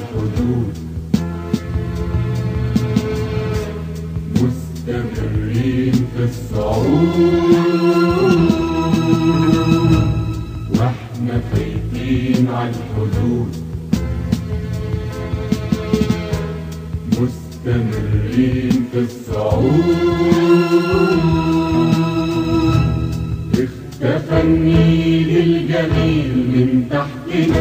الحدود مستمرين في الصعود واحنا خايفين على الحدود مستمرين في الصعود اختفى النيل الجميل من تحتنا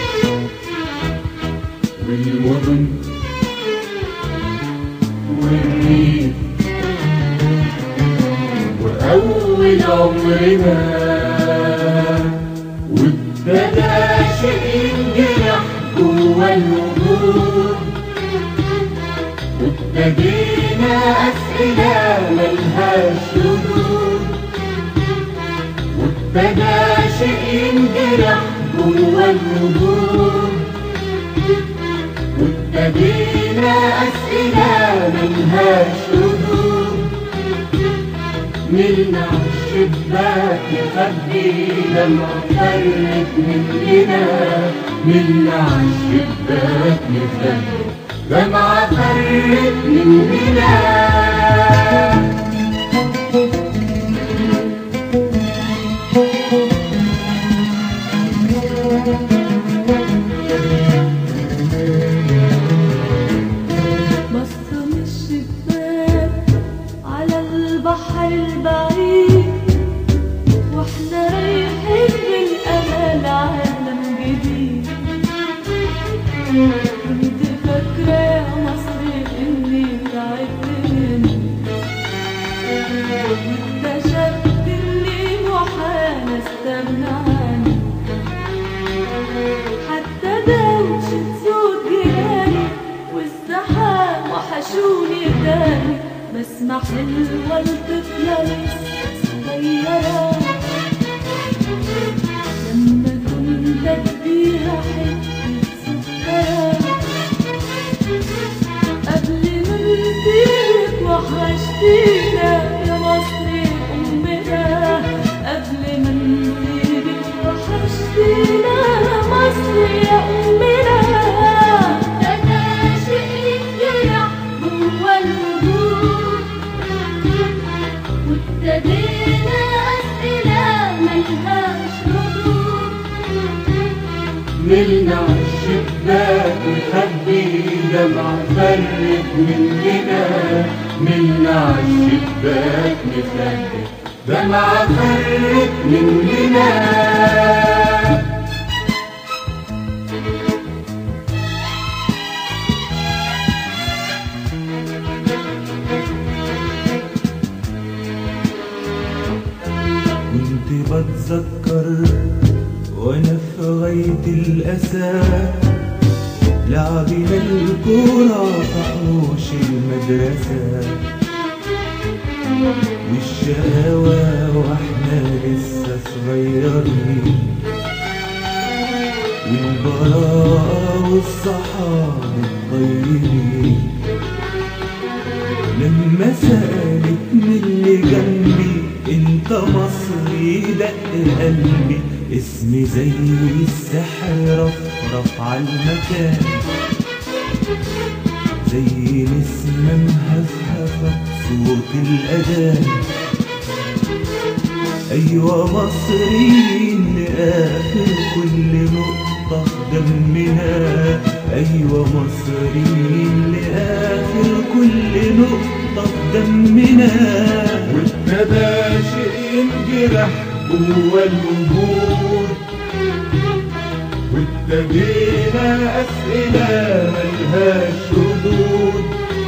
والمدن والريف وأول عمرنا وابتدى شيء ينجرح جوا الوجود وابتدينا أسئلة ملهاش ردود وابتدى شيء ينجرح جوا الوجود وابتدينا أسئلة ملهاش ردود ملنا عالشباك نخبي لما فرت مننا ملنا عالشباك نخبي لما فرت مننا بص من الشباك على البحر البعيد واحنا رايحين بالامل عالم جديد كنت فاكرة يا مصر اني تعبت منك اكتشفت اني محال استغنى عنك حتى دوشة صوت جيراني والزحام وحشوني تاني بسمع حلوة الطفلة لسه صغيرة لما كنت اديها حتة سكرة قبل ما نسيبك وحشتينا يا مصر أمنا قبل ما نسيبك وحشتينا يا مصر يا أمنا ابتدى شيء ينجرح جوا الوجود وابتدينا أسئلة ملهاش ردود ملنا عالشباك نخبي دمع فرت مننا ملنا عالشباك نخبي دمع فرت مننا كنت بتذكر وانا في غاية الأسى لعبنا الكورة في حوش المدرسة والشقاوة واحنا لسه صغيرين والبراءة والصحاب الطيبين لما سألتني اللي جنبي انت مصري دق قلبي اسمي زي السحر رفرف على المكان زي نسمة مهفهفة صوت الأذان أيوة مصريين لآخر كل نقطة في دمنا أيوة مصريين لآخر كل نقطة في دمنا وابتدى شيء ينجرح جوا الوجود وابتدينا أسئلة ملهاش ردود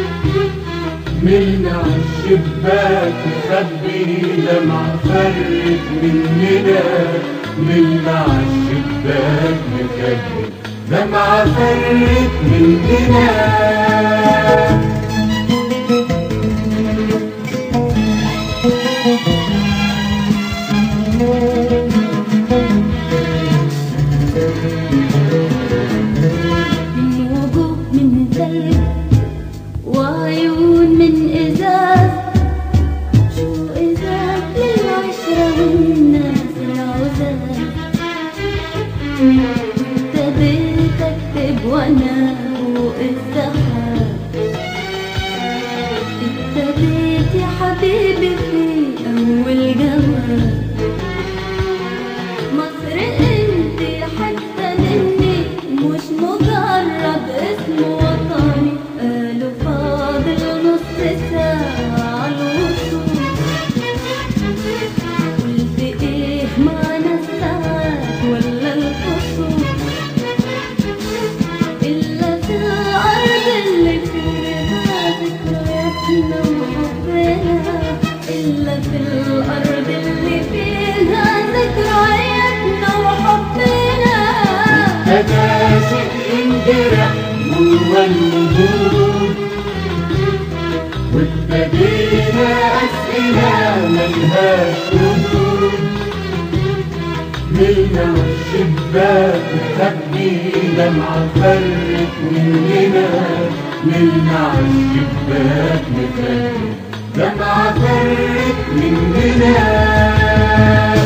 ملنا عالشباك نخبي دمع فرت مننا ملنا عالشباك نخبي دمع فرت مننا من وجوه من ثلج وعيون من إزاز شو إزاز للعشرة والناس العزاز ابتديت أكتب وأنا فوق السحاب ابتديت يا حبيبي في أول جواب مصر انت حتة مني مش مجرد اسم وطني قالوا فاضل نص ساعة عالوصول قلت ايه معنى الساعات ولا الفصول إلا في الأرض اللي فيها ذكرياتنا وحبنا إلا في الأرض اللي فيها ذكرياتنا وحبنا تناسق انجرح جوا الوجود وابتدينا أسئلة ملهاش ردود ملنا والشباك مخبي دمعة فرت مننا ملنا عالشباك مخبي دمعة فرت مننا